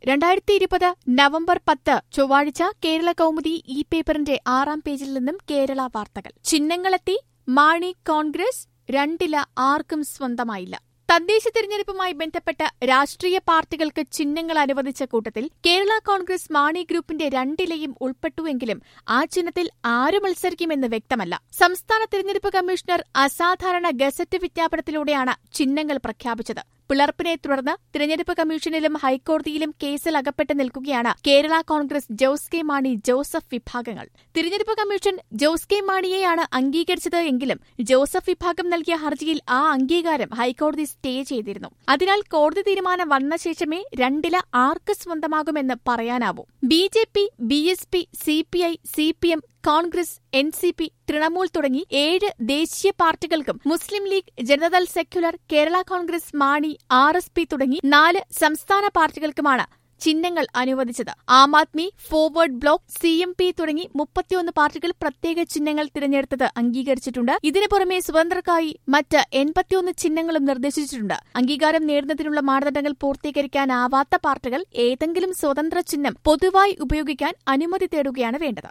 രണ്ടായിരത്തി ഇരുപത് നവംബർ പത്ത് ചൊവ്വാഴ്ച കേരള കൗമുദി ഇ പേപ്പറിന്റെ ആറാം പേജിൽ നിന്നും കേരള വാർത്തകൾ ചിഹ്നങ്ങളെത്തി മാണി കോൺഗ്രസ് രണ്ടില ആർക്കും സ്വന്തമായില്ല തദ്ദേശ തിരഞ്ഞെടുപ്പുമായി ബന്ധപ്പെട്ട് രാഷ്ട്രീയ പാർട്ടികൾക്ക് ചിഹ്നങ്ങൾ അനുവദിച്ച കൂട്ടത്തിൽ കേരള കോൺഗ്രസ് മാണി ഗ്രൂപ്പിന്റെ രണ്ടിലയും ഉൾപ്പെട്ടുവെങ്കിലും ആ ചിഹ്നത്തിൽ ആര് മത്സരിക്കുമെന്ന് വ്യക്തമല്ല സംസ്ഥാന തിരഞ്ഞെടുപ്പ് കമ്മീഷണർ അസാധാരണ ഗസറ്റ് വിജ്ഞാപനത്തിലൂടെയാണ് ചിഹ്നങ്ങൾ പ്രഖ്യാപിച്ചത് പിളർപ്പിനെ തുടർന്ന് തിരഞ്ഞെടുപ്പ് കമ്മീഷനിലും ഹൈക്കോടതിയിലും കേസിൽ അകപ്പെട്ട് നിൽക്കുകയാണ് കേരള കോൺഗ്രസ് ജോസ് കെ മാണി ജോസഫ് വിഭാഗങ്ങൾ തിരഞ്ഞെടുപ്പ് കമ്മീഷൻ ജോസ് കെ മാണിയെയാണ് അംഗീകരിച്ചത് എങ്കിലും ജോസഫ് വിഭാഗം നൽകിയ ഹർജിയിൽ ആ അംഗീകാരം ഹൈക്കോടതി സ്റ്റേ ചെയ്തിരുന്നു അതിനാൽ കോടതി തീരുമാനം വന്ന ശേഷമേ രണ്ടില ആർക്ക് സ്വന്തമാകുമെന്ന് പറയാനാവൂ B J P B S P C P I C P M Congress N C P Trinamool തുടങ്ങി ഏഴ് ദേശീയ പാർട്ടികൾക്കും മുസ്ലിം league Janata Dal secular Kerala Congress Mani R S P തുടങ്ങി നാല് സംസ്ഥാന പാർട്ടികൾക്കുമാണ് ചിഹ്നങ്ങൾ അനുവദിച്ചത് ആം Aadmi forward block C M P തുടങ്ങി മുപ്പത്തിയൊന്ന് പാർട്ടികൾ പ്രത്യേക ചിഹ്നങ്ങൾ തിരഞ്ഞെടുത്തത് അംഗീകരിച്ചിട്ടുണ്ട് ഇതിനു പുറമെ സ്വതന്ത്രർക്കായി മറ്റ് എൺപത്തിയൊന്ന് ചിഹ്നങ്ങളും നിർദ്ദേശിച്ചിട്ടുണ്ട് അംഗീകാരം നേടുന്നതിനുള്ള മാനദണ്ഡങ്ങൾ പൂർത്തീകരിക്കാനാവാത്ത പാർട്ടികൾ ഏതെങ്കിലും സ്വതന്ത്ര ചിഹ്നം പൊതുവായി ഉപയോഗിക്കാൻ അനുമതി തേടുകയാണ് വേണ്ടത്